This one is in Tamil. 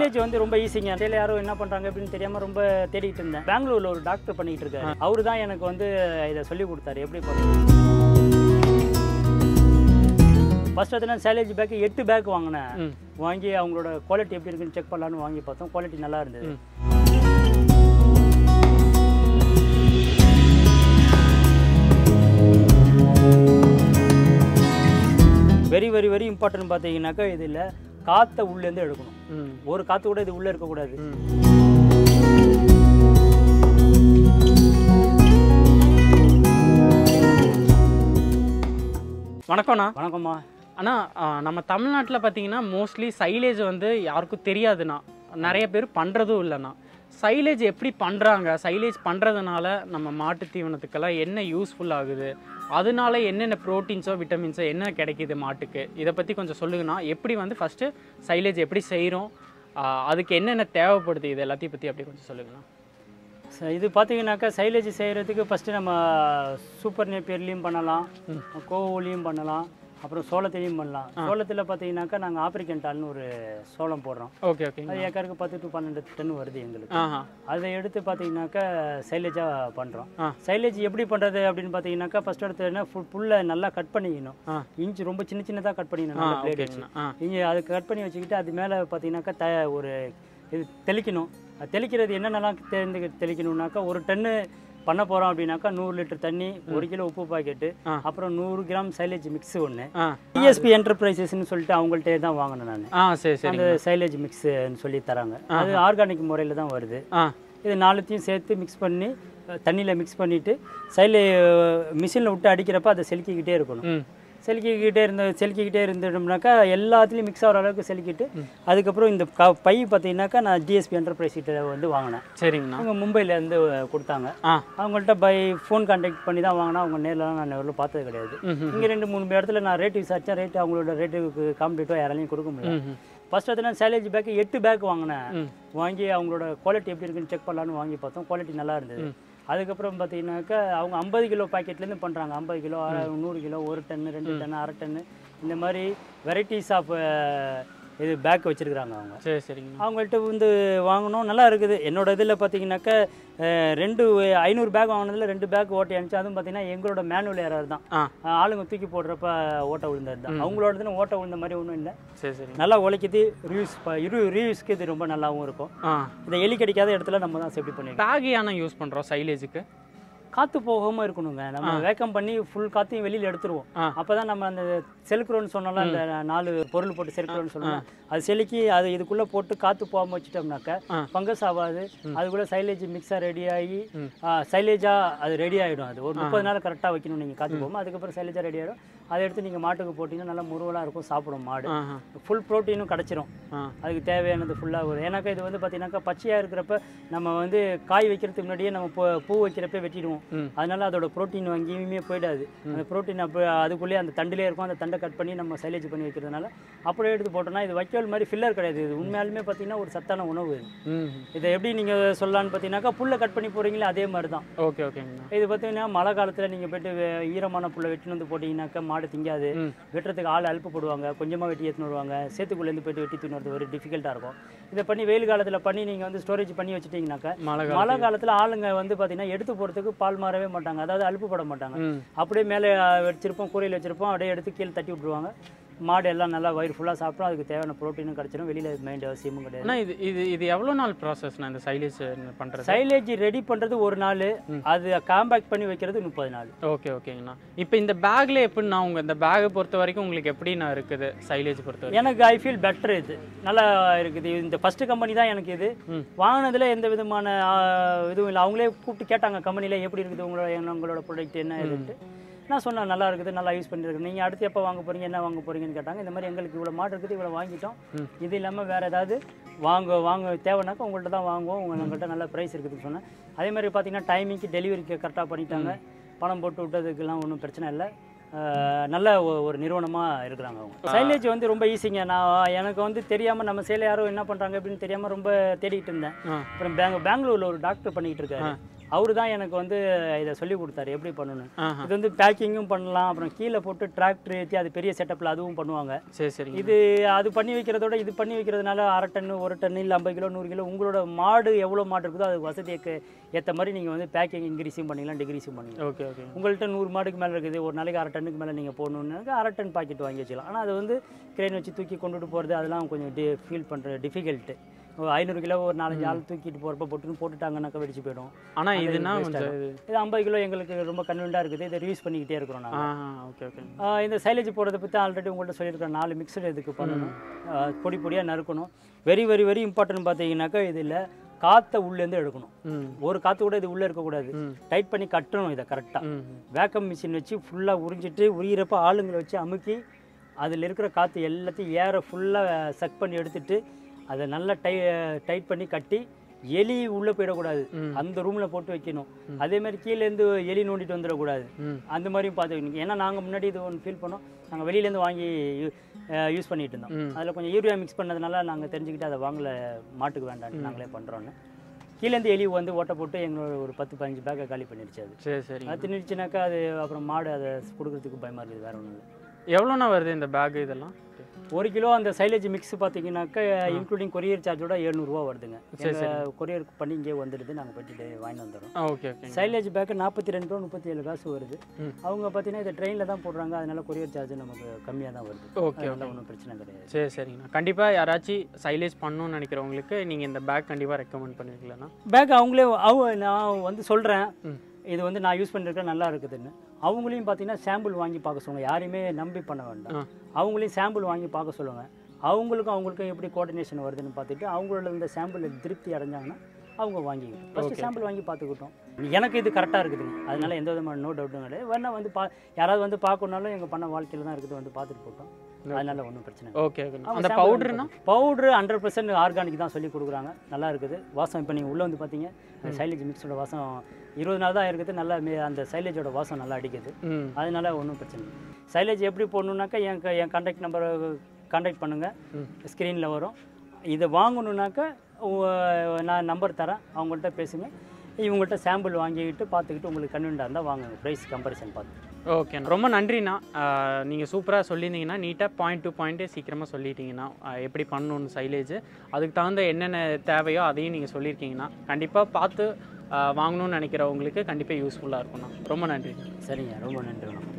சைலேஜ் வந்து ரொம்ப ஈஸிங்க இடையில யாரும் என்ன பண்றாங்க அப்படின்னு தெரியாம ரொம்ப தேடிட்டு இருந்தேன் பெங்களூர்ல ஒரு டாக்டர் பண்ணிட்டு இருக்காரு அவரு தான் எனக்கு வந்து இதை சொல்லி கொடுத்தாரு எப்படி பண்ணுறது ஃபர்ஸ்ட் பார்த்தீங்கன்னா சைலேஜ் பேக் எட்டு பேக் வாங்கினேன் ம். வாங்கி அவங்களோட குவாலிட்டி எப்படி இருக்குன்னு செக் பண்ணலான்னு வாங்கி பார்த்தோம் குவாலிட்டி நல்லா இருந்தது ம். வெரி வெரி வெரி இம்பார்ட்டன்ட் பார்த்தீங்கன்னாக்கா இதில் காற்றை உள்ளேருந்து எடுக்கணும் ம் ஒரு காற்று கூட இது உள்ளே இருக்கக்கூடாது ம் வணக்கம்ண்ணா வணக்கம்மா அண்ணா ஆ, நம்ம தமிழ்நாட்டில் பார்த்தீங்கன்னா மோஸ்ட்லி சைலேஜ் வந்து யாருக்கும் தெரியாதுண்ணா நிறைய பேர் பண்ணுறதும் இல்லைண்ணா சைலேஜ் எப்படி பண்ணுறாங்க சைலேஜ் பண்ணுறதுனால நம்ம மாட்டு தீவனத்துக்கெல்லாம் என்ன யூஸ்ஃபுல் ஆகுது அதனால என்னென்ன ப்ரோட்டீன்ஸோ விட்டமின்ஸோ என்ன கிடைக்குது மாட்டுக்கு இதை பற்றி கொஞ்சம் சொல்லுங்கண்ணா எப்படி வந்து ஃபஸ்ட்டு சைலேஜ் எப்படி செய்கிறோம் அதுக்கு என்னென்ன தேவைப்படுது இது எல்லாத்தையும் பற்றி அப்படியே கொஞ்சம் சொல்லுங்கண்ணா ச- இது பார்த்தீங்கன்னாக்கா சைலேஜ் செய்கிறதுக்கு ஃபஸ்ட்டு நம்ம சூப்பர் நேப்பியர்லேயும் பண்ணலாம் கோவோலையும் பண்ணலாம் அப்புறம் சோளத்திலையும் பண்ணலாம் சோளத்தில் பார்த்தீங்கன்னாக்கா நாங்கள் ஆப்பிரிக்கன் டால்னு ஒரு சோளம் போடுறோம் ஓகே ஓகேங்க அது ஏக்கருக்கு பத்து டு பன்னெண்டு டன் வருது எங்களுக்கு ஆஹா அதை எடுத்து பார்த்தீங்கன்னாக்கா சைலேஜாக பண்ணுறோம் ஆ. சைலேஜ் எப்படி பண்ணுறது அப்படின்னு பார்த்தீங்கன்னாக்கா ஃபஸ்ட் எடுத்து என்ன ஃபுல் புல்லை நல்லா கட் பண்ணிக்கணும் ஆ. இன்ச்சு ரொம்ப சின்ன சின்னதாக கட் பண்ணிக்கணும் ஆ நல்லா blade வச்சு ஓகேங்கண்ணா ஆ இங்கே அது கட் பண்ணி வச்சுக்கிட்டு அது மேலே பார்த்தீங்கன்னாக்கா த ஒரு இது தெளிக்கணும் அது தெளிக்கிறது என்னென்னலாம் தெரிந்து தெளிக்கணும்னாக்கா ஒரு டன்னு பண்ண போகிறோம் அப்படின்னாக்கா நூறு லிட்டர் தண்ணி ஒரு கிலோ உப்பு பாக்கெட்டு ஆ. அப்புறம் நூறு கிராம் சைலேஜ் மிக்ஸ் ஒன்று ஆ டிஎஸ்பி என்டர்பிரைசஸ்னு சொல்லிட்டு அவங்கள்ட்டே தான் வாங்கினேன் நான் ஆ சரி சரி அந்த சைலேஜ் மிக்ஸ்ன்னு சொல்லி தராங்க அது ஆர்கானிக் முறையில் தான் வருது ஆ இது நாலுத்தையும் சேர்த்து மிக்ஸ் பண்ணி தண்ணியில் மிக்ஸ் பண்ணிவிட்டு சைடில் மிஷினில் விட்டு அடிக்கிறப்ப அதை செலுக்கிக்கிட்டே இருக்கணும் ம் செலுக்கிக்கிட்டே இருந்த செலுக்கிக்கிட்டே இருந்துட்டோம்னாக்கா எல்லாத்துலேயும் மிக்ஸ் ஆகிற அளவுக்கு செலுக்கிட்டு அதுக்கப்புறம் இந்த க பை பார்த்தீங்கன்னாக்கா நான் ஜிஎஸ்பி என்டர்பிரைஸ் கிட்ட வந்து வாங்கினேன் சரிங்கண்ணா அவங்க மும்பையிலேருந்து கொடுத்தாங்க ஆ அவங்கள்ட்ட பை ஃபோன் கான்டாக்ட் பண்ணி தான் வாங்கினா அவங்க நேர்லலாம் நான் எவ்வளோ பார்த்தது கிடையாது ம்ஹும். இங்கே ரெண்டு மூணு இடத்துல நான் ரேட் விசாரித்தேன் ரேட் அவங்களோட ரேட்டுக்கு காம்படிட்டிவாக யாராலையும் கொடுக்க முடியல ம்ஹும். ஃபர்ஸ்ட் பார்த்தீங்கன்னா சேலேஜ் பேக் எட்டு பேக் வாங்கினேன் ம். வாங்கி அவங்களோட குவாலிட்டி எப்படி இருக்குன்னு செக் பண்ணலான்னு வாங்கி பார்த்தோம் குவாலிட்டி நல்லா இருந்தது அதுக்கப்புறம் பார்த்தீங்கன்னாக்கா அவங்க ஐம்பது கிலோ பாக்கெட்லேருந்து பண்ணுறாங்க ஐம்பது கிலோ அரை நூறு கிலோ ஒரு டன்னு ரெண்டு டன்னு அரை டன்னு இந்த மாதிரி வெரைட்டிஸ் ஆஃப் இது பேக் வச்சுருக்குறாங்க அவங்க சரி சரிங்கண்ணா அவங்கள்ட்ட வந்து வாங்கினோம் நல்லா இருக்குது என்னோட இதில் பார்த்தீங்கன்னாக்கா அஹ், ரெண்டு ஐநூறு பேக் வாங்கினதுல ரெண்டு பேக் ஓட்டி அனுப்பிச்சு அதுவும் பார்த்தீங்கன்னா எங்களோட மேனுவல் ஏரர் தான் ஆ அஹ், ஆளுங்க தூக்கி போடுறப்ப ஓட்ட விழுந்தது தான் அவங்களோடதுன்னு ஓட்ட விழுந்த மாதிரி ஒன்றும் இல்லை சரி சரி நல்லா உழைக்குது ரிவ்யூஸ் இரு ரிவ்யூஸ்க்கு இது ரொம்ப நல்லாவும் இருக்கும் ஆ இதை எலி கடிக்காத இடத்துல நம்ம தான் சேஃப்டி பண்ணிருக்கோம் பேக் ஏன்னா யூஸ் பண்ணுறோம் சைலேஜுக்கு காற்று போகாமல் இருக்கணுங்க நம்ம வேக்கம் பண்ணி ஃபுல் காற்றையும் வெளியில் எடுத்துருவோம் ஆ. அப்போ தான் நம்ம அந்த செலுக்குறோன்னு சொன்னோம்ல அந்த நாலு பொருள் போட்டு செலுக்குறோன்னு சொன்னோம் அது செலுக்கி அது இதுக்குள்ளே போட்டு காற்று போகாமல் வச்சுட்டோம்னாக்கா ஆ. ஃபங்கஸ் ஆகாது அதுக்குள்ளே சைலேஜ் மிக்ஸாக ரெடி ஆகி சைலேஜாக அது ரெடி ஆகிடும் அது ஒரு முப்பது நாள் கரெக்டாக வைக்கணும் நீங்கள் காற்று போகாமல் அதுக்கப்புறம் சைலேஜாக ரெடி ஆகிடும் அதை எடுத்து நீங்கள் மாட்டுக்கு போட்டிங்கன்னா நல்லா முருவலாக இருக்கும் சாப்பிடும் மாடு ஆஹா ஃபுல் ப்ரோட்டீனும் கிடச்சிரும் ஆ அதுக்கு தேவையானது ஃபுல்லாக வரும் ஏன்னாக்கா இது வந்து பார்த்தீங்கன்னாக்கா பச்சையாக இருக்கிறப்ப நம்ம வந்து காய் வைக்கிறதுக்கு முன்னாடியே நம்ம பூ பூ வைக்கிறப்ப வெட்டிடுவோம் ம். அதனால அதோட ப்ரோட்டீன் எங்கேயுமே போயிடாது அந்த ப்ரோட்டீன் அப்போ அதுக்குள்ளேயே அந்த தண்டுலேயே இருக்கும் அந்த தண்டை கட் பண்ணி நம்ம சைலேஜ் பண்ணி வைக்கிறதுனால அப்படியே எடுத்து போட்டோம்னா இது வைக்கோல் மாதிரி ஃபில்லர் கிடையாது இது உண்மையாலுமே பார்த்தீங்கன்னா ஒரு சத்தான உணவு இது ம் இதை எப்படி நீங்கள் சொல்லலான்னு பார்த்தீங்கன்னாக்கா புல்லை கட் பண்ணி போகிறீங்களே அதே மாதிரி தான் ஓகே ஓகேங்கண்ணா இது பார்த்தீங்கன்னா மழை காலத்தில் நீங்கள் போயிட்டு வே- ஈரமான புல்லை வெட்டின்னு வந்து போட்டிங்கனாக்கா மாடு திங்காது ம் வெட்டுறதுக்கு ஆள் அலுப்பு போடுவாங்க கொஞ்சமாக வெட்டி எடுத்துன்னு வருவாங்க சேத்துக்குள்ளேருந்து போயிட்டு வெட்டி தூணு வரது ஒரு டிஃபிகல்ட்டாக இருக்கும் இதை பண்ணி வெயில் காலத்தில் பண்ணி நீங்கள் வந்து ஸ்டோரேஜ் பண்ணி வச்சுட்டிங்கனாக்கா மழை மழை காலத்தில் ஆளுங்க வந்து பார்த்தீங்கன்னா எடுத்து போகிறதுக்கு பால் மாறவே மாட்டாங்க அதாவது அலுப்பு பட மாட்டாங்க ம் அப்படியே மேலே வச்சிருப்போம் கூரையில் வச்சிருப்போம் அப்படியே எடுத்து கீழே தட்டி விட்ருவாங்க மாடு எல்லாம் நல்லா வயிறு ஃபுல்லாக சாப்பிடும் அதுக்கு தேவையான ப்ரோட்டீனும் கிடச்சிடும் வெளியில் மைண்ட் அவசியமும் கிடையாது அண்ணா இது இது இது எவ்வளோ நாள் ப்ராசஸ்ண்ணா இந்த சைலேஜ் பண்ணுறது சைலேஜ் ரெடி பண்ணுறது ஒரு நாள் அது காம்பேக்ட் பண்ணி வைக்கிறது முப்பது நாள் ஓகே ஓகேங்கண்ணா இப்போ இந்த பேக்கில் எப்படிண்ணா உங்கள் இந்த பேக்கை பொறுத்த வரைக்கும் உங்களுக்கு எப்படிண்ணா இருக்குது சைலேஜ் பொறுத்த வரைக்கும் எனக்கு ஐ ஃபீல் பெட்டர் இது நல்லா இருக்குது இந்த ஃபர்ஸ்ட் கம்பெனி தான் எனக்கு இது ம். வாங்கினதுல எந்த விதமான ஆ, இதுவும் இல்லை அவங்களே கூப்பிட்டு கேட்டாங்க கம்பெனியில் எப்படி இருக்குது உங்களோட என்ன உங்களோட ப்ராடக்ட் என்ன இதுன்ட்டு நான் சொன்னேன் நல்லா இருக்குது நல்லா யூஸ் பண்ணிருக்கேன் நீங்கள் அடுத்து எப்போ வாங்க போறீங்க என்ன வாங்க போறீங்கன்னு கேட்டாங்க இந்த மாதிரி எங்களுக்கு இவ்வளோ மாடு இருக்குது இவ்வளோ வாங்கிட்டோம் ம். இது இல்லாமல் வேறு ஏதாவது வாங்க வாங்க தேவைனாக்கா உங்கள்கிட்ட தான் வாங்குவோம் உங்க உங்கள்கிட்ட நல்ல ப்ரைஸ் இருக்குதுன்னு சொன்னேன் அதே மாதிரி பார்த்தீங்கன்னா டைமிங்க்கு டெலிவரிக்கு கரெக்டாக பண்ணிட்டாங்க பணம் போட்டு விட்டதுக்கெல்லாம் ஒன்றும் பிரச்சனை இல்லை அஹ் நல்ல ஒ- ஒரு நிறுவனமாக இருக்கிறாங்க அவங்க சைலேஜ் வந்து ரொம்ப ஈஸிங்க நான் எனக்கு வந்து தெரியாமல் நம்ம சேலை யாரும் என்ன பண்ணுறாங்க அப்படின்னு தெரியாமல் ரொம்ப தேடிட்டு இருந்தேன் ஆ அப்புறம் பேங்க பெங்களூரில் ஒரு டாக்டர் பண்ணிக்கிட்டு இருக்காரு அவரு தான் எனக்கு வந்து இதை சொல்லி கொடுத்தாரு எப்படி பண்ணணும் ஆஹா இது வந்து பேக்கிங்கும் பண்ணலாம் அப்புறம் கீழே போட்டு டிராக்டர் ஏற்றி அது பெரிய செட்டப்பில் அதுவும் பண்ணுவாங்க சரி சரிங்க இது அது பண்ணி வைக்கிறதோட இது பண்ணி வைக்கிறதுனால அரை டன்னு ஒரு டன்னு இல்லை ஐம்பது கிலோ நூறு கிலோ உங்களோட மாடு எவ்வளோ மாடு இருக்குதோ அது வசதிக்கு ஏற்ற மாதிரி நீங்கள் வந்து பேக்கிங் இன்க்ரீஸும் பண்ணிக்கலாம் டிக்ரீஸும் பண்ணிக்கலாம் ஓகே ஓகே உங்கள்கிட்ட நூறு மாடுக்கு மேலே இருக்குது ஒரு நாளைக்கு அரை டன்னுக்கு மேலே நீங்கள் போகணுன்னாக்கா அரை டன் பாக்கெட் வாங்கி வச்சுக்கலாம் ஆனால் அது வந்து கிரெயின் வச்சு தூக்கி கொண்டுட்டு போகிறது அதெல்லாம் கொஞ்சம் டி ஃபீல் பண்ணுற டிஃபிகல்ட்டு ஐநூறு கிலோ ஒரு நாலஞ்சு ஆள் தூக்கிட்டு போகிறப்ப போட்டுன்னு போட்டுட்டாங்கன்னாக்கா வெடிச்சு போயிடும் ஆனா அது இதுனா waste கொஞ்சம் ஆகும். இது ஐம்பது கிலோ எங்களுக்கு ரொம்ப கன்வீனியாக இருக்குது இதை ரியூஸ் பண்ணிக்கிட்டே இருக்கிறோம் நாங்கள் ஆஹா ஓகே ஓகே ஆஹ் இந்த சைலேஜ் போடுறத பற்றி ஆல்ரெடி உங்கள்கிட்ட சொல்லியிருக்கேன் நாலு மிக்சடு இதுக்கு பண்ணணும் ஆஹ் பொடி பொடியாக நறுக்கணும் வெரி வெரி வெரி இம்பார்ட்டன்ட் பார்த்தீங்கன்னாக்கா இதில் காற்றை உள்ளேருந்து எடுக்கணும் ம் ஒரு காற்று கூட இது உள்ளே இருக்கக்கூடாது ம். டைட் பண்ணி கட்டணும் இதை கரெக்டாக ம் வேக்கம் மிஷின் வச்சு ஃபுல்லாக உறிஞ்சிட்டு உரியிறப்ப ஆளுங்களை வச்சு அமுக்கி அதில் இருக்கிற காற்று எல்லாத்தையும் ஏற ஃபுல்லாக சக் பண்ணி எடுத்துட்டு அதை நல்லா டை டைட் பண்ணி கட்டி எலி உள்ளே போயிடக்கூடாது ம். அந்த ரூமில் போட்டு வைக்கணும் அதே மாதிரி கீழேருந்து எலி நோண்டிட்டு வந்துடக்கூடாது ம் அந்த மாதிரியும் பார்த்துக்கணும் ஏன்னா நாங்கள் முன்னாடி இது ஒன்று ஃபீல் பண்ணோம் நாங்கள் வெளியிலேருந்து வாங்கி யூஸ் பண்ணிட்டு இருந்தோம் ம். அதில் கொஞ்சம் யூரியா மிக்ஸ் பண்ணதுனால நாங்கள் தெரிஞ்சுக்கிட்டு அதை வாங்கல மாட்டுக்கு வேண்டாம் நாங்களே பண்ணுறோன்னு கீழேருந்து எலி வந்து ஓட்டை போட்டு எங்களோட ஒரு பத்து பதினஞ்சு பேக்கை காலி பண்ணிடுச்சு அது சரி சரி அது திணிச்சுனாக்கா அது அப்புறம் மாடு அதை கொடுக்கறதுக்கு பயமாக இருக்குது வேற ஒன்றும் இல்லை எவ்வளோண்ணா வருது இந்த பேக் இதெல்லாம் ஒரு கிலோ அந்த சைலேஜ் மிக்ஸ் பார்த்தீங்கன்னாக்கா இன்க்ளூடிங் கொரியர் சார்ஜோட எழுநூறுவா வருதுங்க எங்கள் கொரியர் பண்ணி இங்கே வந்துடுது நாங்கள் போயிட்டு வாங்கிட்டு வந்துடுறோம் ஆ ஓகே ஓகே சைலேஜ் பேக்கு நாற்பத்தி ரெண்டு ரூபா முப்பத்தி ஏழு காசு வருது ம். அவங்க பார்த்தீங்கன்னா இதை ட்ரெயினில் தான் போடுறாங்க அதனால கொரியர் சார்ஜ் நமக்கு கம்மியாக தான் வருது ஓகே அதனால ஒன்றும் பிரச்சனை கிடையாது சரி சரிங்கண்ணா கண்டிப்பாக யாராச்சும் சைலேஜ் பண்ணணும்னு நினைக்கிறவங்களுக்கு நீங்கள் இந்த பேக் கண்டிப்பாக ரெக்கமெண்ட் பண்ணுவீங்களாண்ணா பேக் அவங்களே அவங்க நான் வந்து சொல்கிறேன் ம். இது வந்து நான் யூஸ் பண்ணிருக்கேன் நல்லா இருக்குதுன்னு அவங்களையும் பார்த்தீங்கன்னா சாம்பிள் வாங்கி பார்க்க சொல்லுங்கள் யாரையுமே நம்பி பண்ண வேண்டாம் ஆ. அவங்களையும் சாம்பிள் வாங்கி பார்க்க சொல்லுங்கள் அவங்களுக்கும் அவங்களுக்கும் எப்படி கோஆர்டினேஷன் வருதுன்னு பார்த்துட்டு அவங்களோட இந்த சாம்பிள் திருப்தி அடைஞ்சாங்கன்னா அவங்க வாங்கிக்கிட்டோம் ஃபஸ்ட்டு சாம்பிள் வாங்கி பார்த்துக்கிட்டோம் எனக்கு இது கரெக்டாக இருக்குதுங்க அதனால எந்த விதமான நோ டவுட்டும் கிடையாது வேணா வந்து பா யாராவது வந்து பார்க்கணுனாலும் எங்கள் பண்ண வாழ்க்கையில் தான் இருக்குது வந்து பார்த்துட்டு போட்டோம் அதனால ஒன்றும் பிரச்சனை இல்லை ஓகே ஓகே அந்த பவுடர்னா பவுட்ரு ஹண்ட்ரட் பர்சன்ட் ஆர்கானிக் தான் சொல்லி கொடுக்குறாங்க நல்லா இருக்குது வாசம் இப்போ நீங்கள் உள்ளே வந்து பார்த்தீங்க சைலேஜ் மிக்ஸோட வாசம் இருபது நாள் தான் இருக்குது நல்லா மே- அந்த சைலேஜோட வாசம் நல்லா அடிக்குது ம் அதனால ஒன்றும் பிரச்சனை இல்லை சைலேஜ் எப்படி போடணுன்னாக்கா என் க- என் கான்டாக்ட் நம்பரை கான்டாக்ட் பண்ணுங்கள் ம். ஸ்க்ரீனில் வரும் இதை வாங்கணுன்னாக்கா உ- நான் நம்பர் தரேன் அவங்கள்ட்ட பேசுங்க இவங்கள்ட்ட சாம்பிள் வாங்கிக்கிட்டு பார்த்துக்கிட்டு உங்களுக்கு கன்வீனியாக இருந்தால் வாங்குங்க ப்ரைஸ் கம்பேரிசன் பார்த்து ஓகே ரொம்ப நன்றிண்ணா நீங்கள் சூப்பராக சொல்லியிருந்தீங்கன்னா நீட்டாக பாயிண்ட் டு பாயிண்ட்டே சீக்கிரமாக சொல்லிட்டீங்கன்னா ஆஹ் எப்படி பண்ணணும் சைலேஜ் அதுக்கு தகுந்த என்னென்ன தேவையோ அதையும் நீங்கள் சொல்லியிருக்கீங்கன்னா கண்டிப்பாக பார்த்து ஆஹ் வாங்கணும்னு நினைக்கிறவங்களுக்கு கண்டிப்பாக யூஸ்ஃபுல்லாக இருக்கும்ண்ணா ரொம்ப நன்றி சரிங்க ரொம்ப நன்றி வணக்கம்